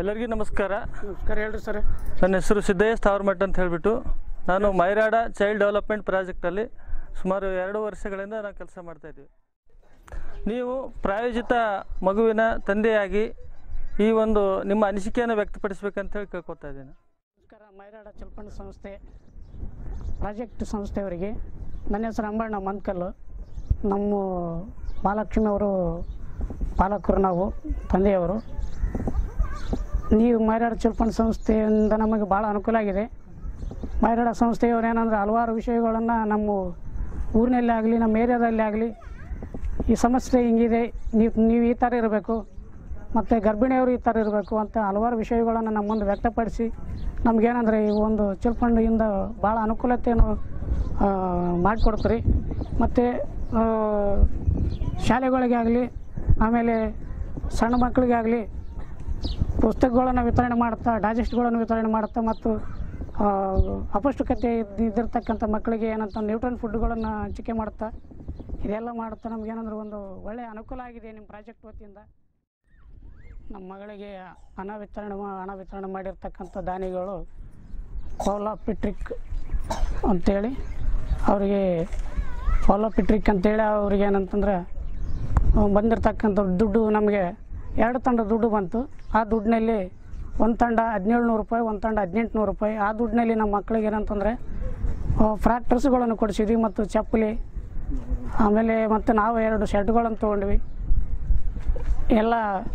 ಎಲ್ಲರಿಗೂ ನಮಸ್ಕಾರ ನಮಸ್ಕಾರ ಹೇಳ್ರಿ ಸರ್ ನನ್ನ ಹೆಸರು ಸಿದ್ದಯ್ಯ ಸ್ಥಾವರಮಠ ಅಂತ ಹೇಳಿಬಿಟ್ಟು ನಾನು ಮೈರಾಡ ಚೈಲ್ಡ್ ಡೆವಲಪ್ಮೆಂಟ್ ಪ್ರಾಜೆಕ್ಟಲ್ಲಿ ಸುಮಾರು ಎರಡು ವರ್ಷಗಳಿಂದ ನಾನು ಕೆಲಸ ಮಾಡ್ತಾಯಿದ್ದೀವಿ ನೀವು ಪ್ರಾಯೋಜಿತ ಮಗುವಿನ ತಂದೆಯಾಗಿ ಈ ಒಂದು ನಿಮ್ಮ ಅನಿಸಿಕೆಯನ್ನು ವ್ಯಕ್ತಪಡಿಸ್ಬೇಕಂತ ಹೇಳಿ ಕೇಳ್ಕೊತಾ ಇದ್ದೀನಿ ನಮಸ್ಕಾರ ಮೈರಾಡ ಚಲ್ಪಣ್ಣ ಸಂಸ್ಥೆ ಪ್ರಾಜೆಕ್ಟ್ ಸಂಸ್ಥೆಯವರಿಗೆ ನನ್ನ ಹೆಸರು ಅಂಬಣ್ಣ ಮಂತ್ಕಲ್ಲು ನಮ್ಮ ಮಹಾಲಕ್ಷ್ಮಿ ಅವರು ಪಾಲಕರು ನಾವು ತಂದೆಯವರು ನೀವು ಮೈರಾಡ ಚಲ್ಪಣ್ಣ ಸಂಸ್ಥೆಯಿಂದ ನಮಗೆ ಭಾಳ ಅನುಕೂಲ ಆಗಿದೆ ಮೈರಾಡ ಸಂಸ್ಥೆಯವರು ಏನಂದ್ರೆ ಹಲವಾರು ವಿಷಯಗಳನ್ನು ನಮ್ಮ ಊರಿನಲ್ಲಿ ಆಗಲಿ ನಮ್ಮ ಏರಿಯಾದಲ್ಲಿ ಆಗಲಿ ಈ ಸಮಸ್ಯೆ ಹಿಂಗಿದೆ ನೀವು ನೀವು ಈ ಥರ ಇರಬೇಕು ಮತ್ತು ಗರ್ಭಿಣಿಯವರು ಈ ಥರ ಇರಬೇಕು ಅಂತ ಹಲವಾರು ವಿಷಯಗಳನ್ನು ನಮ್ಮ ಮುಂದೆ ವ್ಯಕ್ತಪಡಿಸಿ ನಮಗೇನಂದರೆ ಈ ಒಂದು ಚಿಲ್ಪಂಡಿಯಿಂದ ಭಾಳ ಅನುಕೂಲತೆಯನ್ನು ಆ, ಮಾಡಿಕೊಡ್ತಾರೆ ಮತ್ತು ಶಾಲೆಗಳಿಗೆ ಆಗಲಿ ಆಮೇಲೆ ಸಣ್ಣ ಮಕ್ಕಳಿಗೆ ಆಗಲಿ ಪುಸ್ತಕಗಳನ್ನು ವಿತರಣೆ ಮಾಡುತ್ತಾ ಡೈಜೆಸ್ಟ್ಗಳನ್ನು ವಿತರಣೆ ಮಾಡುತ್ತಾ ಮತ್ತು ಆ, ಅಪೌಷ್ಟಿಕತೆ ಇದ್- ಇದ್ದಿರ್ತಕ್ಕಂಥ ಮಕ್ಕಳಿಗೆ ಏನಂತ ನ್ಯೂಟ್ರನ್ ಫುಡ್ಗಳನ್ನು ಹಂಚಿಕೆ ಮಾಡುತ್ತಾ ಇದೆಲ್ಲ ಮಾಡುತ್ತಾ ನಮಗೇನಂದ್ರೆ ಒಂದು ಒಳ್ಳೆಯ ಅನುಕೂಲ ಆಗಿದೆ ನಿಮ್ಮ ಪ್ರಾಜೆಕ್ಟ್ ವತಿಯಿಂದ ನಮ್ಮ ಮಗಳಿಗೆ ಹಣ ವಿತರಣೆ ಮಾ- ಹಣ ವಿತರಣೆ ಮಾಡಿರ್ತಕ್ಕಂಥ ದಾನಿಗಳು ಪೌಲಾ ಪಿಟ್ರಿಕ್ ಅಂತೇಳಿ ಅವರಿಗೆ ಪೌಲಾ ಪಿಟ್ರಿಕ್ ಅಂತೇಳಿ ಅವ್ರಿಗೆ ಏನಂತಂದ್ರೆ ಅಹ್, ಬಂದಿರತಕ್ಕಂಥ ದುಡ್ಡು ನಮಗೆ ಎರಡು ತಂಡ ದುಡ್ಡು ಬಂತು ಆ ದುಡ್ಡಿನಲ್ಲಿ ಒಂದು ತಂಡ ಹದಿನೇಳು ನೂರು ರೂಪಾಯಿ ಒಂದು ತಂಡ ಹದಿನೆಂಟು ನೂರು ರೂಪಾಯಿ ಆ ದುಡ್ಡಿನಲ್ಲಿ ನಮ್ಮ ಮಕ್ಕಳಿಗೆ ಏನಂತಂದರೆ ಫ್ರಾಕ್ ಡ್ರೆಸ್ಗಳನ್ನು ಕೊಡಿಸಿದ್ವಿ ಮತ್ತು ಚಪ್ಪಲಿ ಆಮೇಲೆ ಮತ್ತು ನಾವು ಎರಡು ಶರ್ಟ್ಗಳನ್ನು ತೊಗೊಂಡ್ವಿ ಎಲ್ಲ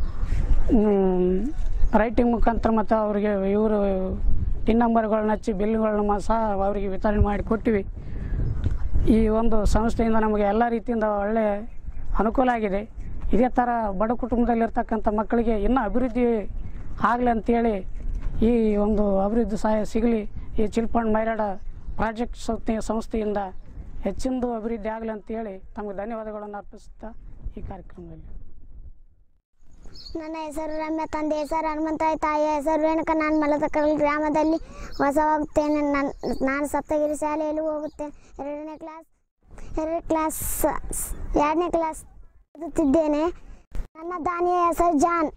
ರೈಟಿಂಗ್ ಮುಖಾಂತರ ಮತ್ತು ಅವರಿಗೆ ಇವರು ಟಿನ್ ನಂಬರ್ಗಳನ್ನ ಹಚ್ಚಿ ಬಿಲ್ಗಳನ್ನ ಸಹ ಅವರಿಗೆ ವಿತರಣೆ ಮಾಡಿ ಕೊಟ್ಟಿವಿ ಈ ಒಂದು ಸಂಸ್ಥೆಯಿಂದ ನಮಗೆ ಎಲ್ಲ ರೀತಿಯಿಂದ ಒಳ್ಳೆಯ ಅನುಕೂಲ ಆಗಿದೆ ಇದೇ ಥರ ಬಡ ಕುಟುಂಬದಲ್ಲಿರ್ತಕ್ಕಂಥ ಮಕ್ಕಳಿಗೆ ಇನ್ನೂ ಅಭಿವೃದ್ಧಿ ಆಗಲಿ ಅಂತೇಳಿ ಈ ಒಂದು ಅಭಿವೃದ್ಧಿ ಸಹಾಯ ಸಿಗಲಿ ಈ ಚಿಲ್ಪಂಡ್ ಮೈರಾಡ ಪ್ರಾಜೆಕ್ಟ್ ಸಂಸ್ಥೆ ಸಂಸ್ಥೆಯಿಂದ ಹೆಚ್ಚಿಂದು ಅಭಿವೃದ್ಧಿ ಆಗಲಿ ಅಂತೇಳಿ ತಮಗೆ ಧನ್ಯವಾದಗಳನ್ನು ಅರ್ಪಿಸುತ್ತಾ ಈ ಕಾರ್ಯಕ್ರಮದಲ್ಲಿ ನನ್ನ ಹೆಸರು ರಮ್ಯ ತಂದೆ ಹೆಸರು ಹನುಮಂತಾಯಿ ತಾಯಿಯ ಹೆಸರು ರೇಣುಕ ನಾನು ಮಲದಕಲ್ ಗ್ರಾಮದಲ್ಲಿ ವಾಸವಾಗುತ್ತೇನೆ ನಾನು ನಾನು ಸಪ್ತಗಿರಿ ಶಾಲೆಯಲ್ಲಿ ಹೋಗುತ್ತೇನೆ ಎರಡನೇ ಕ್ಲಾಸ್ ಎರಡನೇ ಕ್ಲಾಸ್ ಎರಡನೇ ಕ್ಲಾಸ್ ಓದುತ್ತಿದ್ದೇನೆ ನನ್ನ ದಾನಿಯ ಹೆಸರು ಜಾನ್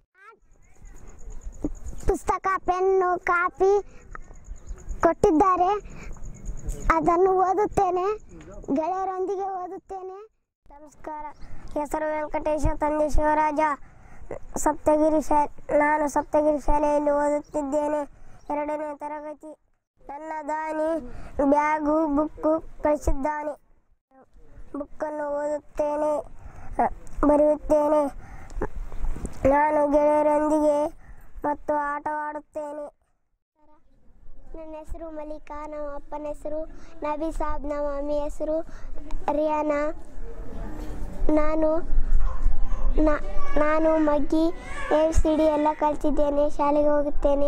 ಪುಸ್ತಕ ಪೆನ್ನು ಕಾಪಿ ಕೊಟ್ಟಿದ್ದಾರೆ ಅದನ್ನು ಓದುತ್ತೇನೆ ಗೆಳೆಯರೊಂದಿಗೆ ಓದುತ್ತೇನೆ ನಮಸ್ಕಾರ ಹೆಸರು ವೆಂಕಟೇಶ ತಂದೆ ಶಿವರಾಜ ಸಪ್ತಗಿರಿ ಶಾ ನಾನು ಸಪ್ತಗಿರಿ ಶಾಲೆಯಲ್ಲಿ ಓದುತ್ತಿದ್ದೇನೆ ಎರಡನೇ ತರಗತಿ ನನ್ನ ದಾನಿ ಬ್ಯಾಗು ಬುಕ್ಕು ಕಳಿಸಿದ್ದಾನೆ ಬುಕ್ಕನ್ನು ಓದುತ್ತೇನೆ ಅ, ಬರೆಯುತ್ತೇನೆ ನಾನು ಗೆಳೆಯರೊಂದಿಗೆ ಮತ್ತು ಆಟವಾಡುತ್ತೇನೆ ನನ್ನ ಹೆಸರು ಮಲ್ಲಿಕಾ ನಮ್ಮ ಅಪ್ಪನ ಹೆಸರು ನಬಿ ಸಾಬ್ ನಮ್ಮ ಮಮ್ಮಿ ಹೆಸರು ರಿಯಾನಾ ನಾನು ನಾ- ನಾನು ಮಗ್ಗಿ ಎ ಸಿ ಡಿ ಎಲ್ಲ ಕಲ್ತಿದ್ದೇನೆ ಶಾಲೆಗೆ ಹೋಗುತ್ತೇನೆ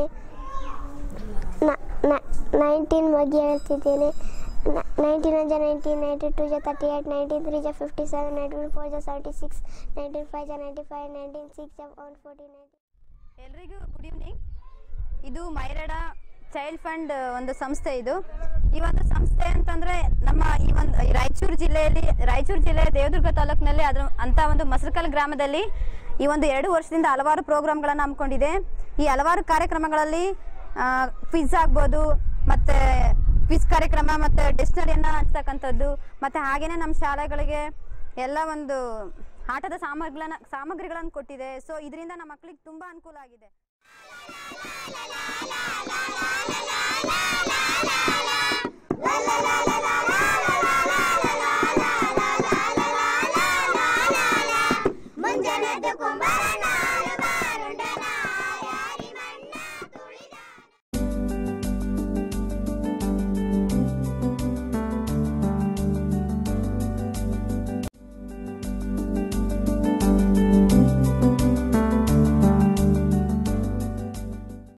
ನೈನ್ಟೀನ್ ಮಗ್ಗಿ ಹೇಳ್ತಿದ್ದೇನೆ ನೈನ್ಟೀನ್ ಜ ನೈನ್ಟೀನ್ ನೈಂಟಿ ಟು ಜ ತರ್ಟಿ ಏಯ್ಟ್ ನೈನ್ಟೀನ್ ತ್ರೀ ಜ ಫಿಫ್ಟಿ ಸೆವೆನ್ ನೈನ್ಟೀನ್ ಫೋರ್ ಜ ಸೆವೆಂಟಿ ಸಿಕ್ಸ್ ನೈನ್ಟೀನ್ ಫೈವ್ ಜ ನೈಂಟಿ ಫೈವ್ ನೈನ್ಟೀನ್ ಸಿಕ್ಸ್ ಜ ಒನ್ ಫೋರ್ಟಿ ನೈನ್ಟಿ ಎಲ್ರಿಗೂ ಗುಡ್ ಈವ್ನಿಂಗ್ ಇದು ಮೈರಡ ಚೈಲ್ಡ್ ಫಂಡ್ ಒಂದು ಸಂಸ್ಥೆ ಇದು ಈ ಒಂದು ಸಂಸ್ಥೆ ಅಂತಂದ್ರೆ ನಮ್ಮ ಈ ಒಂದು ರಾಯಚೂರು ಜಿಲ್ಲೆಯಲ್ಲಿ ರಾಯಚೂರು ಜಿಲ್ಲೆ ದೇವದುರ್ಗ ತಾಲೂಕಿನಲ್ಲಿ ಅದ್ರ ಅಂತ ಒಂದು ಮಸರಕಲ್ ಗ್ರಾಮದಲ್ಲಿ ಈ ಒಂದು ಎರಡು ವರ್ಷದಿಂದ ಹಲವಾರು ಪ್ರೋಗ್ರಾಮ್ಗಳನ್ನು ಹಮ್ಮಿಕೊಂಡಿದೆ ಈ ಹಲವಾರು ಕಾರ್ಯಕ್ರಮಗಳಲ್ಲಿ ಕ್ವಿಜ್ ಆಗ್ಬೋದು ಮತ್ತೆ ಕ್ವಿಜ್ ಕಾರ್ಯಕ್ರಮ ಮತ್ತೆ ಡಿಕ್ಷನರಿಯನ್ನ ಹಂಚ್ತಕ್ಕಂಥದ್ದು ಮತ್ತೆ ಹಾಗೇನೆ ನಮ್ಮ ಶಾಲೆಗಳಿಗೆ ಎಲ್ಲ ಒಂದು ಆಟದ ಸಾಮಗ್ರಿಗಳನ್ನ ಸಾಮಗ್ರಿಗಳನ್ನು ಕೊಟ್ಟಿದೆ ಸೊ ಇದರಿಂದ ನಮ್ಮ ಮಕ್ಕಳಿಗೆ ತುಂಬಾ ಅನುಕೂಲ ಆಗಿದೆ la la la la la la la la la